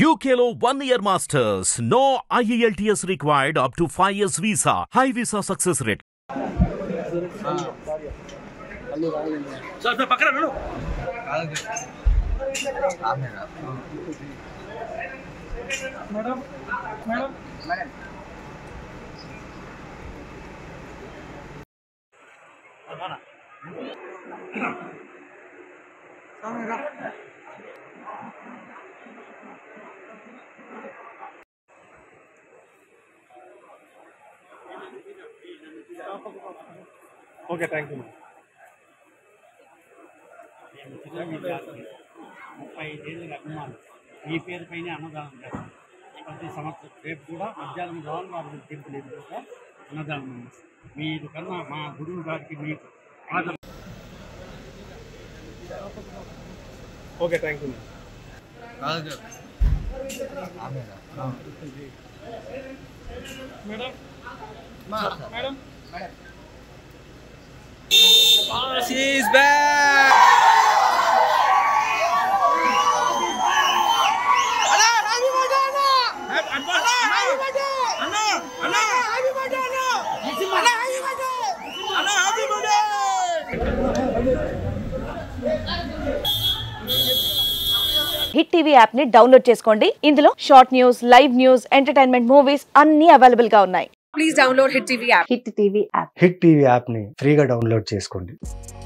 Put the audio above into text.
UKLO one year masters. No IELTS required up to 5 years visa. High visa success rate. Sir sir పక్కన నడు okay thank you నేను చిన్న విద్యార్థి ముప్పై ఐదేళ్ళకి అభిమానం ఈ పేరు పైన అన్నదానం చేస్తాం ప్రతి సంవత్సరం రేపు కూడా మధ్యాహ్నం గవర్నర్ టెంపుల్ ఎదురుగా అన్నదానం ఉంది. మీరు కన్నా మా గురువు గారికి మీకు ఆదరణ okay thank you hit TV app ని డౌన్లోడ్ చేసుకోండి ఇందులో short news live news entertainment movies అన్ని అవైలబుల్ గా ఉన్నాయి please download Hit TV app. Hit TV app hit TV యాప్ని ఫ్రీగా డౌన్లోడ్ చేసుకోండి